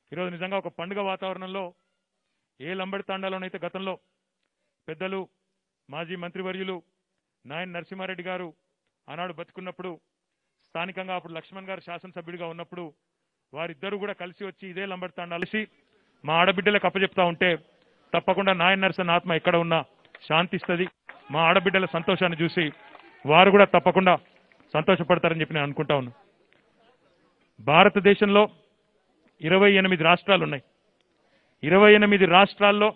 ఈరోజు నిజంగా ఒక పండుగ వాతావరణంలో ఏ లంబడి తాండాలోనైతే గతంలో పెద్దలు మాజీ మంత్రివర్యులు నాయన్ నరసింహారెడ్డి గారు ఆనాడు బతుకున్నప్పుడు స్థానికంగా అప్పుడు లక్ష్మణ్ గారు శాసనసభ్యుడిగా ఉన్నప్పుడు వారిద్దరూ కూడా కలిసి వచ్చి ఇదే లంబడి తాండా కలిసి మా ఆడబిడ్డలకు అప్పచెప్తా ఉంటే తప్పకుండా నాయన్ నరసన్ ఆత్మ ఎక్కడ ఉన్నా శాంతిస్తుంది మా ఆడబిడ్డల సంతోషాన్ని చూసి వారు కూడా తప్పకుండా సంతోషపడతారని చెప్పి నేను అనుకుంటా ఉన్నా భారతదేశంలో ఇరవై ఎనిమిది రాష్ట్రాలు ఉన్నాయి ఇరవై ఎనిమిది రాష్ట్రాల్లో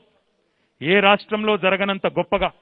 ఏ రాష్ట్రంలో జరగనంత గొప్పగా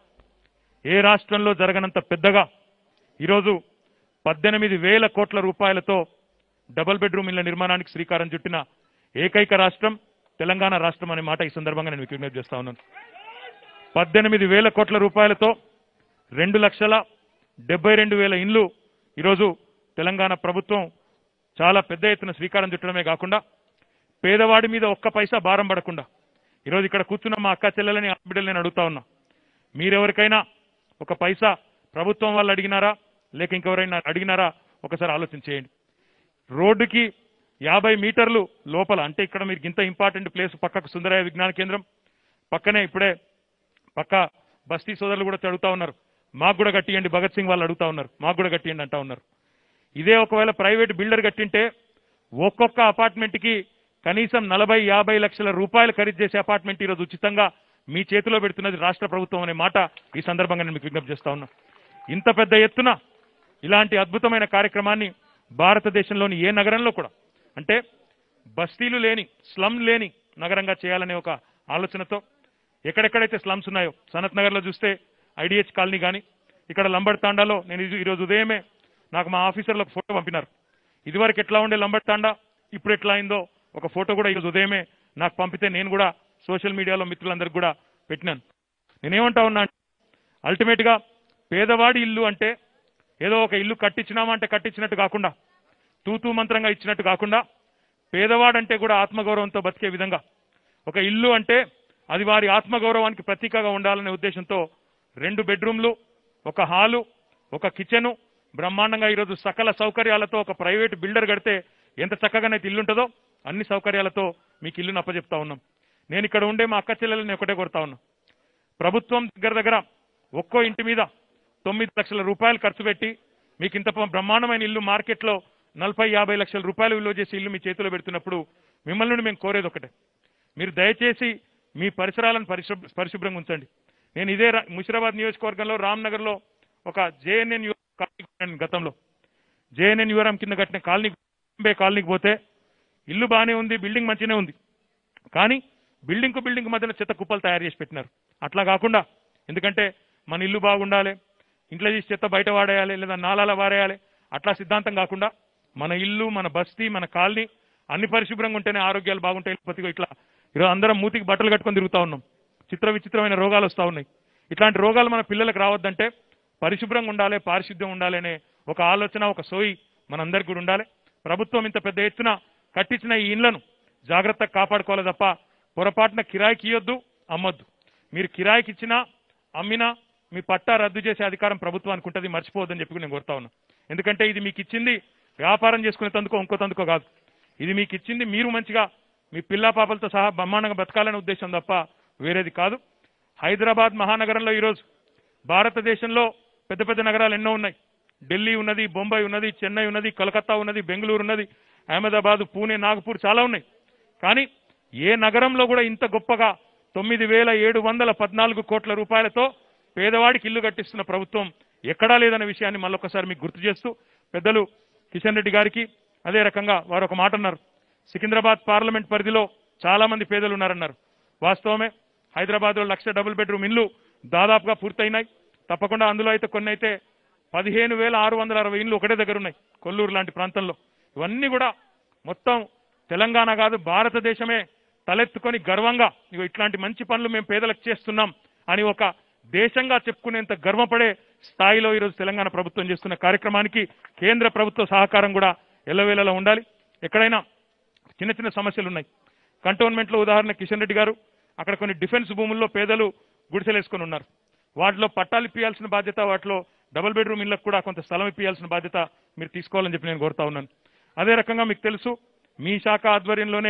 ఏ రాష్ట్రంలో జరగనంత పెద్దగా ఈరోజు పద్దెనిమిది వేల కోట్ల రూపాయలతో డబుల్ బెడ్రూమ్ ఇళ్ల నిర్మాణానికి శ్రీకారం చుట్టిన ఏకైక రాష్ట్రం తెలంగాణ రాష్ట్రం అనే మాట ఈ సందర్భంగా నేను మీకు విజ్ఞప్తి చేస్తా ఉన్నాను పద్దెనిమిది వేల కోట్ల రూపాయలతో రెండు లక్షల డెబ్బై రెండు వేల ఇండ్లు ఈరోజు తెలంగాణ ప్రభుత్వం చాలా పెద్ద ఎత్తున శ్రీకారం చుట్టడమే కాకుండా పేదవాడి మీద ఒక్క పైసా భారం పడకుండా ఈరోజు ఇక్కడ కూర్చున్న మా అక్క చెల్లెలని బిడ్డలు నేను అడుగుతా ఉన్నా మీరెవరికైనా ఒక పైసా ప్రభుత్వం వాళ్ళు అడిగినారా లేక ఇంకెవరైనా అడిగినారా ఒకసారి ఆలోచన చేయండి రోడ్డుకి యాభై మీటర్లు లోపల అంటే ఇక్కడ మీరు ఇంత ఇంపార్టెంట్ ప్లేస్ పక్కకు సుందరయ్య విజ్ఞాన కేంద్రం పక్కనే ఇప్పుడే పక్క బస్తీ సోదరులు కూడా అడుగుతా ఉన్నారు మాకు కూడా కట్టియండి భగత్ సింగ్ వాళ్ళు అడుగుతా ఉన్నారు మాకు కూడా కట్టియండి అంటా ఉన్నారు ఇదే ఒకవేళ ప్రైవేట్ బిల్డర్ కట్టింటే ఒక్కొక్క అపార్ట్మెంట్ కి కనీసం నలభై యాభై లక్షల రూపాయలు ఖరీదు చేసే అపార్ట్మెంట్ ఈరోజు ఉచితంగా మీ చేతిలో పెడుతున్నది రాష్ట్ర ప్రభుత్వం అనే మాట ఈ సందర్భంగా నేను మీకు విజ్ఞప్తి చేస్తా ఉన్నా ఇంత పెద్ద ఎత్తున ఇలాంటి అద్భుతమైన కార్యక్రమాన్ని భారతదేశంలోని ఏ నగరంలో కూడా అంటే బస్తీలు లేని స్లమ్ లేని నగరంగా చేయాలనే ఒక ఆలోచనతో ఎక్కడెక్కడైతే స్లమ్స్ ఉన్నాయో సనత్ నగర్లో చూస్తే ఐడిహెచ్ కాలనీ కానీ ఇక్కడ లంబడ్ తాండాలో నేను ఈ- ఈరోజు ఉదయమే నాకు మా ఆఫీసర్లకు ఫోటో పంపినారు ఇదివరకు ఎట్లా ఉండే లంబడ్ తాండా ఇప్పుడు ఎట్లా అయిందో ఒక ఫోటో కూడా ఈరోజు ఉదయమే నాకు పంపితే నేను కూడా సోషల్ మీడియాలో మిత్రులందరికీ కూడా పెట్టినాను నేనేమంటా ఉన్నా అల్టిమేట్ గా పేదవాడి ఇల్లు అంటే ఏదో ఒక ఇల్లు కట్టించినామా అంటే కట్టించినట్టు కాకుండా తూతూ మంత్రంగా ఇచ్చినట్టు కాకుండా పేదవాడంటే కూడా ఆత్మగౌరవంతో బతికే విధంగా ఒక ఇల్లు అంటే అది వారి ఆత్మగౌరవానికి ప్రతీకగా ఉండాలనే ఉద్దేశంతో రెండు బెడ్రూమ్లు ఒక హాలు ఒక కిచెను బ్రహ్మాండంగా ఈరోజు సకల సౌకర్యాలతో ఒక ప్రైవేట్ బిల్డర్ కడితే ఎంత చక్కగానైతే ఇల్లు ఉంటుందో అన్ని సౌకర్యాలతో మీకు ఇల్లును అప్పచెప్తా ఉన్నాం నేను ఇక్కడ ఉండే మా అక్క చెల్లెలని ఒకటే కొడతా ఉన్నా ప్రభుత్వం దగ్గర దగ్గర ఒక్కో ఇంటి మీద తొమ్మిది లక్షల రూపాయలు ఖర్చు పెట్టి మీకు ఇంత బ్రహ్మాండమైన ఇల్లు మార్కెట్లో నలభై యాభై లక్షల రూపాయలు విలువ చేసే ఇల్లు మీ చేతిలో పెడుతున్నప్పుడు మిమ్మల్ని నుండి మేము కోరేది ఒకటే మీరు దయచేసి మీ పరిసరాలను పరిశుభ్ర పరిశుభ్రంగా ఉంచండి నేను ఇదే రా- ముషిరాబాద్ నియోజకవర్గంలో రామ్నగర్లో ఒక జేఎన్ఎన్ కాలనీ కట్టాను గతంలో జేఎన్ఎన్ యువరం కింద కట్టిన కాలనీ బాంబే కాలనీకి పోతే ఇల్లు బాగానే ఉంది బిల్డింగ్ మంచిగానే ఉంది కానీ బిల్డింగ్ కు బిల్డింగ్ మధ్యన చెత్త కుప్పలు తయారు చేసి పెట్టినారు అట్లా కాకుండా ఎందుకంటే మన ఇల్లు బాగుండాలి ఇంట్లో తీసి చెత్త బయట వాడేయాలి లేదా నాలాల వారేయాలి అట్లా సిద్ధాంతం కాకుండా మన ఇల్లు మన బస్తీ మన కాలనీ అన్ని పరిశుభ్రంగా ఉంటేనే ఆరోగ్యాలు బాగుంటాయి లేకపోతే ఇట్లా ఈరోజు అందరం మూతికి బట్టలు కట్టుకొని తిరుగుతా ఉన్నాం చిత్ర విచిత్రమైన రోగాలు వస్తూ ఉన్నాయి ఇట్లాంటి రోగాలు మన పిల్లలకు రావద్దంటే పరిశుభ్రంగా ఉండాలి పారిశుద్ధ్యం ఉండాలి అనే ఒక ఆలోచన ఒక సోయి మనందరికీ కూడా ఉండాలి ప్రభుత్వం ఇంత పెద్ద ఎత్తున కట్టించిన ఈ ఇండ్లను జాగ్రత్తగా కాపాడుకోవాలి తప్ప పొరపాటున కిరాయికి ఇవ్వద్దు అమ్మొద్దు మీరు కిరాయికి ఇచ్చినా అమ్మినా మీ పట్టా రద్దు చేసే అధికారం ప్రభుత్వానికి ఉంటుంది మర్చిపోవద్దని చెప్పి నేను కోరుతా ఉన్నా ఎందుకంటే ఇది మీకు ఇచ్చింది వ్యాపారం చేసుకునేందుకో ఇంకో తందుకో కాదు ఇది మీకు ఇచ్చింది మీరు మంచిగా మీ పిల్లా పాపలతో సహా బ్రహ్మాండంగా బతకాలనే ఉద్దేశం తప్ప వేరేది కాదు హైదరాబాద్ మహానగరంలో ఈరోజు భారతదేశంలో పెద్ద పెద్ద నగరాలు ఎన్నో ఉన్నాయి ఢిల్లీ ఉన్నది బొంబాయి ఉన్నది చెన్నై ఉన్నది కలకత్తా ఉన్నది బెంగళూరు ఉన్నది అహ్మదాబాద్ పూణే నాగపూర్ చాలా ఉన్నాయి కానీ ఏ నగరంలో కూడా ఇంత గొప్పగా తొమ్మిది వేల ఏడు వందల పద్నాలుగు కోట్ల రూపాయలతో పేదవాడికి ఇల్లు కట్టిస్తున్న ప్రభుత్వం ఎక్కడా లేదన్న విషయాన్ని మళ్ళొకసారి మీకు గుర్తు చేస్తూ పెద్దలు కిషన్ రెడ్డి గారికి అదే రకంగా వారు ఒక మాట అన్నారు సికింద్రాబాద్ పార్లమెంట్ పరిధిలో చాలా మంది పేదలు ఉన్నారన్నారు వాస్తవమే హైదరాబాద్ లో లక్ష డబుల్ బెడ్రూమ్ ఇల్లు దాదాపుగా పూర్తయినాయి తప్పకుండా అందులో అయితే కొన్ని అయితే పదిహేను వేల ఆరు వందల అరవై ఇండ్లు ఒకటే దగ్గర ఉన్నాయి కొల్లూరు లాంటి ప్రాంతంలో ఇవన్నీ కూడా మొత్తం తెలంగాణ కాదు భారతదేశమే తలెత్తుకొని గర్వంగా ఇగో ఇట్లాంటి మంచి పనులు మేము పేదలకు చేస్తున్నాం అని ఒక దేశంగా చెప్పుకునేంత గర్వపడే స్థాయిలో ఈరోజు తెలంగాణ ప్రభుత్వం చేస్తున్న కార్యక్రమానికి కేంద్ర ప్రభుత్వ సహకారం కూడా ఎల్లవేళలా ఉండాలి ఎక్కడైనా చిన్న చిన్న సమస్యలు ఉన్నాయి కంటోన్మెంట్ లో ఉదాహరణ కిషన్ రెడ్డి గారు అక్కడ కొన్ని డిఫెన్స్ భూముల్లో పేదలు గుడిసెలేసుకొని ఉన్నారు వాటిలో పట్టాలు ఇప్పియాల్సిన బాధ్యత వాటిలో డబుల్ బెడ్రూమ్ ఇళ్లకు కూడా కొంత స్థలం ఇప్పియాల్సిన బాధ్యత మీరు తీసుకోవాలని చెప్పి నేను కోరుతా ఉన్నాను అదే రకంగా మీకు తెలుసు మీ శాఖ ఆధ్వర్యంలోనే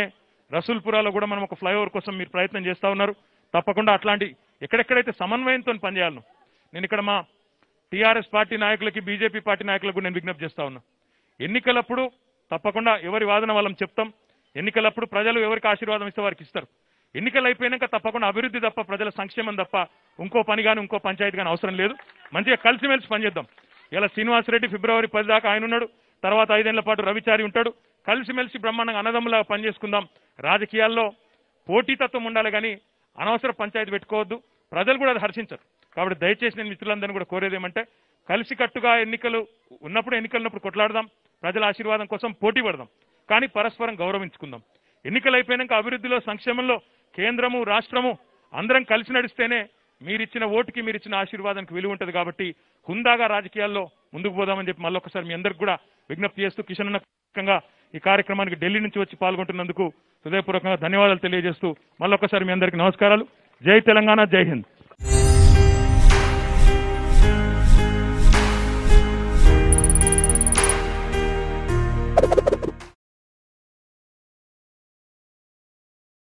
రసూల్పురాలో కూడా మనం ఒక ఫ్లైఓవర్ కోసం మీరు ప్రయత్నం చేస్తా ఉన్నారు తప్పకుండా అట్లాంటి ఎక్కడెక్కడైతే సమన్వయంతో పనిచేయాలను నేను ఇక్కడ మా టీఆర్ఎస్ పార్టీ నాయకులకి బీజేపీ పార్టీ నాయకులకు నేను విజ్ఞప్తి చేస్తా ఉన్నా ఎన్నికలప్పుడు తప్పకుండా ఎవరి వాదన వాళ్ళం చెప్తాం ఎన్నికలప్పుడు ప్రజలు ఎవరికి ఆశీర్వాదం ఇస్తే వారికి ఇస్తారు ఎన్నికలు అయిపోయినాక తప్పకుండా అభివృద్ధి తప్ప ప్రజల సంక్షేమం తప్ప ఇంకో పని కానీ ఇంకో పంచాయతీ కానీ అవసరం లేదు మంచిగా కలిసిమెలిసి పనిచేద్దాం ఇలా శ్రీనివాసరెడ్డి ఫిబ్రవరి పది దాకా ఆయన ఉన్నాడు తర్వాత ఐదేళ్ల పాటు రవిచారి ఉంటాడు కలిసిమెలిసి బ్రహ్మాండంగా అన్నదమ్ములా పనిచేసుకుందాం రాజకీయాల్లో పోటీతత్వం ఉండాలి కానీ అనవసర పంచాయతీ పెట్టుకోవద్దు ప్రజలు కూడా అది హర్షించరు కాబట్టి దయచేసి నేను మిత్రులందరినీ కూడా కోరేది ఏమంటే కలిసికట్టుగా ఎన్నికలు ఉన్నప్పుడు ఎన్నికలు ఉన్నప్పుడు కొట్లాడదాం ప్రజల ఆశీర్వాదం కోసం పోటీ పడదాం కానీ పరస్పరం గౌరవించుకుందాం ఎన్నికలు అయిపోయినాక అభివృద్ధిలో సంక్షేమంలో కేంద్రము రాష్ట్రము అందరం కలిసి నడిస్తేనే మీరిచ్చిన ఓటుకి మీరిచ్చిన ఆశీర్వాదానికి విలువ ఉంటుంది కాబట్టి హుందాగా రాజకీయాల్లో ముందుకు పోదామని చెప్పి మళ్ళొకసారి మీ అందరికి కూడా విజ్ఞప్తి చేస్తూ కిషన్ అన్న ముఖ్యంగా ఈ కార్యక్రమానికి ఢిల్లీ నుంచి వచ్చి పాల్గొంటున్నందుకు హృదయపూర్వకంగా ధన్యవాదాలు తెలియజేస్తూ మళ్ళొకసారి మీ అందరికీ నమస్కారాలు జై తెలంగాణ జై హింద్